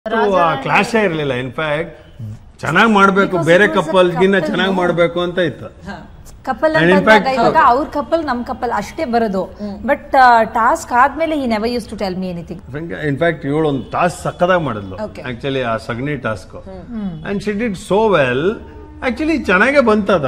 ಕ್ಲಾಶೇ ಇರಲಿಲ್ಲ ಇನ್ಫ್ಯಾಕ್ಟ್ ಚೆನ್ನಾಗಿ ಮಾಡಬೇಕು ಬೇರೆ ಕಪ್ಪಲ್ಗಿನ್ನ ಚೆನ್ನಾಗಿ ಮಾಡಬೇಕು ಅಂತ ಇತ್ತು ಕಪಲ್ And in ಅಂತ fact- ಇವಾಗ ಅವ್ರ ಕಪಲ್ ನಮ್ ಕಪಲ್ ಅಷ್ಟೇ ಬರೋದು ಬಟ್ ಟಾಸ್ಕ್ ಆದ್ಮೇಲೆ ಈ never use to tell me anything in fact ಇವಳು ಒಂದು ಟಾಸ್ಕ್ ಸಕ್ಕದಾಗಿ ಮಾಡಿದ್ಲು Okay. ಆಕ್ಚುಲಿ ಆ ಸಗಣಿ task and she did so well actually ಚೆನ್ನಾಗೇ ಬಂತದ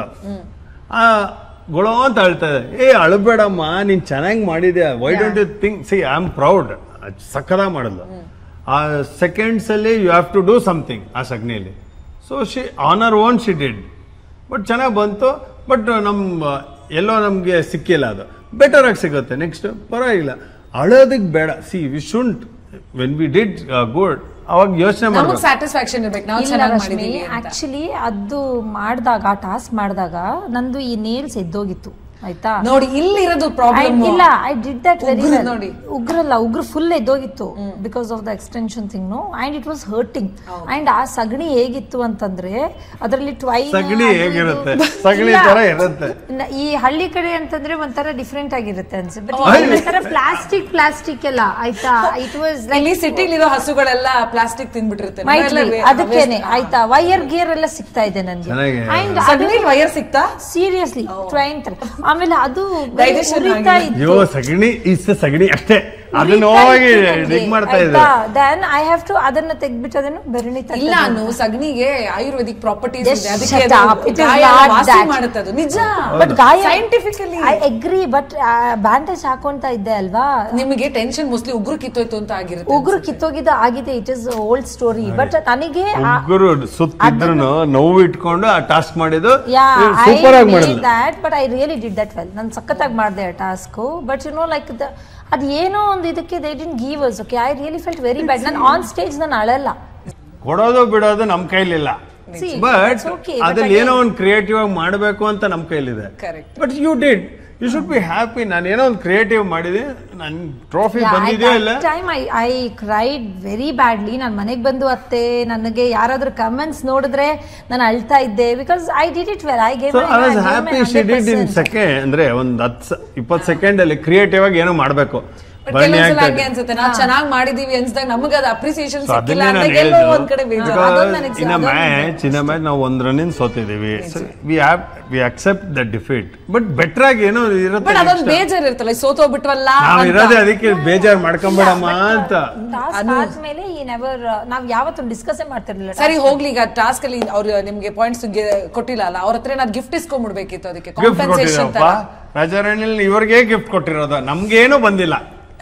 ಆ ಗೊಳೋ ಅಂತ ಅಳ್ತಾ ಇದೆ ಏ ಅಳಬೇಡಮ್ಮ ನೀನ್ ಚೆನ್ನಾಗಿ ಮಾಡಿದ್ಯಾ why don't you think see I am proud ಸಕ್ಕದಾಗಿ ಮಾಡಿದ್ಲು ಆ ಸೆಕೆಂಡ್ಸ್ ಅಲ್ಲಿ you have to do something ಆ ಸಗಣಿಯಲ್ಲಿ so she on her own she did but ಚೆನ್ನಾಗಿ ಬಂತು ಬಟ್ ನಮ್ಮ ಎಲ್ಲೋ ನಮಗೆ ಸಿಕ್ಕಿಲ್ಲ ಅದು ಬೆಟರ್ ಆಗಿ ಸಿಗುತ್ತೆ ನೆಕ್ಸ್ಟ್ ಪರವಾಗಿಲ್ಲ ಅಳೋದಕ್ಕೆ ಬೇಡ see we shouldn't when we did good ಅವಾಗ ಯೋಚನೆ ನಮಗ್ ಮಾಡ್ಬೇಕು ಸ್ಯಾಟಿಸ್ಫ್ಯಾಕ್ಷನ್ ಇರ್ಬೇಕು ನಾವು ಇಲ್ಲ ಚೆನ್ನಾಗಿ ರಶ್ಮಿ ಮಾಡಿದೀವಿ ಅಂತ ಆಕ್ಚುಲಿ ಅದು ಮಾಡಿದಾಗ ಟಾಸ್ಕ್ ಮಾಡಿದಾಗ ನಂದು ಈ ನೇಲ್ಸ್ ಎದ್ದೋಗಿತ್ತು ಆಯ್ತಾ ನೋಡಿ ಇಲ್ಲಿರೋದು I- ಪ್ರಾಬ್ಲಮ್ ಇಲ್ಲ ಐ ಡಿಡ್ ದಟ್ ವೆರಿ ಉಗ್ರು ನೋಡಿ. ಉಗ್ರಲ್ಲ ಉಗ್ರ ಫುಲ್ ಎದ್ದೋಗಿತ್ತು because of the extension thing no and it was hurting and ಆ ಸಗಣಿ ಹೇಗಿತ್ತು ಅಂತಂದ್ರೆ ಅದರಲ್ಲಿ ಟ್ವೈ ಸಗಣಿ ಹೇಗಿರುತ್ತೆ ಸಗಣಿ ತರ ಇರುತ್ತೆ ಈ ಹಳ್ಳಿ ಕಡೆ ಅಂತಂದ್ರೆ ಒಂಥರ ಡಿಫ್ರೆಂಟ್ ಆಗಿರುತ್ತೆ ಅನ್ಸುತ್ತೆ ಬಟ್ ಅಯ್ಯೋ. ಒಂಥರ ಪ್ಲಾಸ್ಟಿಕ್ ಪ್ಲಾಸ್ಟಿಕ್ ಎಲ್ಲ ಆಯ್ತಾ ಇಟ್ ವಾಸ್ ಇಲ್ಲಿ ಸಿಟಿಲಿರೋ ಹಸುಗಳೆಲ್ಲ ಪ್ಲಾಸ್ಟಿಕ್ ತಿನ್ಬಿಟ್ಟಿರುತ್ತೆ ಮೈಟ್ ನಾವೆಲ್ಲ ವೇ- ಅದಕ್ಕೇನೆ waste- ಆಯ್ತಾ ವೈಯರ್ ಗೇರ್ ಎಲ್ಲ ಸಿಗ್ತಾ ಇದೆ ನನ್ಗೆ ಚೆನ್ನಾಗಿ. ಅಂಡ್ ಸಗಣಿ ವೈರ್ ಸಿಕ್ತಾ ಸೀರಿಯಸ್ಲಿ ಟ್ರೈನ್ ತರ ಆಮೇಲೆ ಅದು Digestion ಉರಿತಾ ಆಗಿಲ್ಲ. ಅಯ್ಯೋ ಇತ್ತು ಸಗಣಿ ಇಸ್ ಸಗಣಿ ಅಷ್ಟೇ ಅದನ್ನ ಹೋಗಿ ಡಿಗ್ ಮಾಡ್ತಾ ಇದ್ರು ದೆನ್ ಐ ಹ್ಯಾವ್ ಟು ಅದನ್ನ ತೆಗ್ದ್ಬಿಟ್ಟು ಅದನ್ನು ಬೆರಣಿ ಇಲ್ಲ ಅನ್ನು ಸಗಣಿಗೆ ಆಯುರ್ವೇದಿಕ್ ಪ್ರಾಪರ್ಟೀಸ್ Just ಇದೆ ಅದಕ್ಕೆ shut ಅದು up. It is ಗಾಯ not ವಾಸಿ that. ಮಾಡುತ್ತೆ ಅದು ನಿಜ ಬಟ್ ಗಾಯ scientifically I agree but bandage ಹಾಕೊಂತ ಇದ್ದೆ ಅಲ್ವಾ ನಿಮಗೆ ಟೆನ್ಷನ್ ಮೋಸ್ಟ್ಲಿ ಉಗ್ರು ಕಿತ್ತೋಯ್ತು ಅಂತ ಆಗಿರುತ್ತೆ ಉಗುರು ಕಿತ್ತೋಗಿದ್ದು ಆಗಿದೆ it is old story but ನನಗೆ ಆ- ಉಗ್ರು ಸುತ್ತಿದ್ರು ನೋವು ಇಟ್ಕೊಂಡು ಆ ಟಾಸ್ಕ್ ಮಾಡಿದ್ದು ಯಾ ಐ ಸೂಪರ್ ಆಗಿ ಮಾಡಿದ್ಲು that but I really did that well ನಾನು ಸಖತ್ತಾಗಿ ಮಾಡಿದೆ ಆ task but you know like the ಅದು ಏನೋ ಒಂದು ಇದಕ್ಕೆ they didn't give us okay I really felt very bad ನಾನು ಆನ್ ಸ್ಟೇಜ್ ನಾನು ಅಳಲ್ಲ ಕೊಡೋದು ಬಿಡೋದು ನಮ್ ಕೈಲಿಲ್ಲ See, ಬಟ್ that's okay, but ಅದ್ರಲ್ಲಿ ಏನೋ again- ಒಂದು ಕ್ರಿಯೇಟಿವ್ ಆಗಿ ಮಾಡಬೇಕು ಅಂತ ನಮ್ ಕೈಲಿದೆ Correct. But you did you should be happy ನಾನು ಏನೋ ಒಂದು ಕ್ರಿಯೇಟಿವ್ ಮಾಡಿದೆ ನನ್ ಟ್ರೋಫಿ ಬಂದಿದೆಯೋ ಇಲ್ಲ time I I cried very badly ನಾನು ಮನೆಗೆ ಬಂದು ಅತ್ತೆ ನನಗೆ ಯಾರಾದ್ರೂ ಕಮೆಂಟ್ಸ್ ನೋಡಿದ್ರೆ ನಾನು ಅಳ್ತಾ ಇದ್ದೆ because I did it well I gave so I was happy she did in second ಅಂದ್ರೆ ಒಂದ್ ಹತ್ತು ಇಪ್ಪತ್ತು ಸೆಕೆಂಡ್ ಅಲ್ಲಿ ಕ್ರಿಯೇಟಿವ್ ಆಗಿ ಏನೋ ಮಾಡ್ಬೇಕು ಬಟ್ ಬನ್ನಿ ಕೆಲವೊಂದ್ಸಲ ಆಗ್ತದೆ. ಹಂಗೆ ಅನ್ಸುತ್ತೆ ನಾವು ಚೆನ್ನಾಗಿ ಮಾಡಿದೀವಿ ಅನ್ಸ್ದಾಗ ನಮಗೆ ಅದು ಅಪ್ರಿಸಿಯೇಷನ್ So ಸಿಕ್ಕಿಲ್ಲ ಅದನ್ನೇ ಅಂತ ನಾನು ಎಲ್ಲೋ ಹೇಳಿದ್ದು ಒಂದ್ ಕಡೆ ಬೇಜಾರು Because ಅದೊಂದು ನನಗೆ in a ಅದೊಂದು match in a match ನಾವು ಒಂದ್ ರನ್ನಿಂದ ಸೋತಿದೀವಿ we have we accept the defeat but better ಆಗಿ ಏನೋ ಇರುತ್ತೆ ಬಟ್ ಅದೊಂದು next. ಬೇಜಾರ್ ಇರ್ತಲ್ಲ ಸೋತೋಗ್ಬಿಟ್ವಲ್ಲ ನಾವ್ ಅಂತ. ಇರೋದೇ ಅದಕ್ಕೆ ಬೇಜಾರ್ ಮಾಡ್ಕೊಂಬೇಡಮ್ಮ ಅಂತ ಟಾಸ್ಕ್ ಆದ್ಮೇಲೆ ಈ ನೆವರ್ ನಾವ್ ಯಾವತ್ತೂ ಡಿಸ್ಕಸ್ ಮಾಡ್ತಿರ್ಲಿಲ್ಲ ಸರಿ ಹೋಗ್ಲಿ ಈಗ ಟಾಸ್ಕ್ ಅಲ್ಲಿ ಅವ್ರು ನಿಮ್ಗೆ ಪಾಯಿಂಟ್ಸ್ ಕೊಟ್ಟಿಲ್ಲ ಅಲ್ಲ ಅವ್ರ ಹತ್ರ ಏನಾದ್ರು ಗಿಫ್ಟ್ ಇಸ್ಕೊಂಡ್ಬಿಡ್ಬೇಕಿತ್ತು ಅದಕ್ಕೆ ಗಿಫ್ಟ್ ಕಾಂಪನ್ಸೇಷನ್ ಕೊಟ್ಟಿರಪ್ಪ ರಾಜಾರಾಣಿಲಿ ಇವ್ರಿಗೆ ಗಿಫ್ಟ್ ಕೊಟ್ಟಿರೋದು ನಮ್ಗೇನು ಬಂದಿಲ್ಲ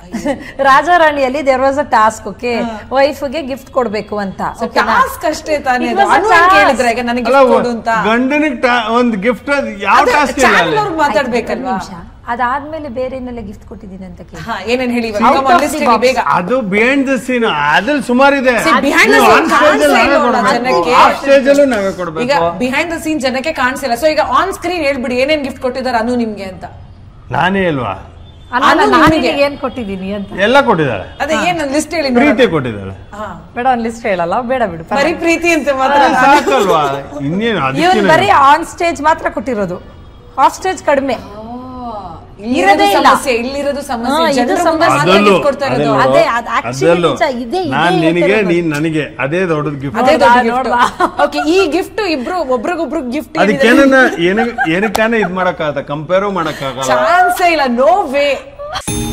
ರಾಜಾರಾಣಿಯಲ್ಲಿ there was a task okay ವೈಫ್ಗೆ ಗಿಫ್ಟ್ ಕೊಡ್ಬೇಕು ಅಂತ okay ನಾ? ಟಾಸ್ಕ್ ಅಷ್ಟೇ ತಾನೇ It ಅದು. was a ಅನು ಏನ್ task. ಕೇಳಿದ್ರೆ ಈಗ ನನಗೆ ಅಲ್ಲ gift ಕೊಡು ಅಂತ ಗಂಡನಿಗೆ ಒಂದ್ ಗಿಫ್ಟ್ ಯಾವ ಟಾಸ್ಕ್ ಇಲ್ಲ ಚಾನಲ್ ಅಲ್ಲಿ ಅವ್ರು ಮಾತಾಡ್ಬೇಕಲ್ವಾ ನಿಮಿಷ ಅದಾದ್ಮೇಲೆ ಬೇರೆ ಏನೆಲ್ಲ ಗಿಫ್ಟ್ ಕೊಟ್ಟಿದ್ದೀನಿ ಅಂತ ಕೇಳಿ ಹಾ ಏನೇನ್ ಹೇಳಿ ಇವಾಗ? Out ಈಗ of ಒಂದು list the ಹೇಳಿ box. ಬೇಗ ಅದು ಬಿಹೈಂಡ್ ದ ಸೀನ್ ಅದ್ರಲ್ಲಿ ಸುಮಾರಿದೆ See, behind the ನೀವು scene on stage ಅಲ್ಲಿ ಕಾಣ್ಸೇ ನಾವೇ ಇಲ್ವಲ್ಲ ಕೊಡ್ಬೇಕು. ಜನಕ್ಕೆ. Off stage ಅಲ್ಲೂ ನಾವೇ ಈಗ ಕೊಡ್ಬೇಕು ಬಿಹೈಂಡ್ ದ ಸೀನ್ ಜನಕ್ಕೆ ಕಾಣಿಸಿಲ್ಲ ಸೊ ಈಗ ಆನ್ ಸ್ಕ್ರೀನ್ ಹೇಳ್ಬಿಡಿ ಏನೇನ್ ಗಿಫ್ಟ್ ಕೊಟ್ಟಿದ್ದಾರೆ ಅನು ನಿಮ್ಗೆ ಅಂತ ನಾನೇ ಅಲ್ವಾ ಅಲ್ಲ ಅದು ನಾನು ನಿಮಗೆ. ನಿನಗೆ ಏನ್ ಕೊಟ್ಟಿದ್ದೀನಿ ಅಂತ ಎಲ್ಲ ಕೊಟ್ಟಿದ್ದಾರೆ ಅದೇ ಏನ್ ಲಿಸ್ಟ್ ಹೇಳಿ ಪ್ರೀತಿ ನೋಡೋಣ. ಕೊಟ್ಟಿದ್ದಾರೆ ಹಾ. ಬೇಡ ಒಂದ್ ಲಿಸ್ಟ್ ಹೇಳಲ್ಲ ಬೇಡ ಬಿಡು ಬರೀ ಪ್ರೀತಿ ಅಂತ ಮಾತ್ರ ಸಾಕಲ್ವಾ ಇನ್ನೇನು ಇವ್ರು ಅದಕ್ಕೆ ಬರೀ ಆನ್ ಸ್ಟೇಜ್ ಮಾತ್ರ ಕೊಟ್ಟಿರೋದು ಆಫ್ ಸ್ಟೇಜ್ ಕಡಿಮೆ ಇಲ್ಲಿರೋದು ಇರೋದೇ ಇಲ್ಲ. ಸಮಸ್ಯೆ ಇಲ್ಲಿರೋದು ಸಮಸ್ಯೆ ಹಾ, ಇದು ಜನರ ಮುಂದೆ ಸಮಸ್ಯೆ. ಮಾತ್ರ ಅದಲ್ಲೂ gift ಕೊಡ್ತಾ ಇರೋದು ಅದಲ್ಲೂ ಅದೇ, ಅದು actually ಅದಲ್ಲೂ ನಿಜ, ಇದೇ- ಇದೇ ನಾನ್ ನಿನಗೆ ಹೇಳ್ತಿರೋದು. ನೀನ್ ನನಗೆ ಅದೇ ದೊಡ್ಡದ್ ಗಿಫ್ಟ್ ಅದೇ ದೊಡ್ಡ ಹೌದಾ? ಗಿಫ್ಟ್ ನೋಡ್ವಾ? ಓಕೆ ಈ ಗಿಫ್ಟ್ ಇಬ್ರು ಒಬ್ರಿಗೊಬ್ರು ಗಿಫ್ಟ್ ಅದಕ್ಕೇನ ಏನ ಏನಕ್ಕಾನೆ ಇದ್ ಮಾಡಕ್ಕಾಗತ್ತ ಕಂಪೇರು ಮಾಡಕ್ಕಾಗಲ್ಲ ಚಾನ್ಸೇ ಇಲ್ಲ ನೋ ವೇ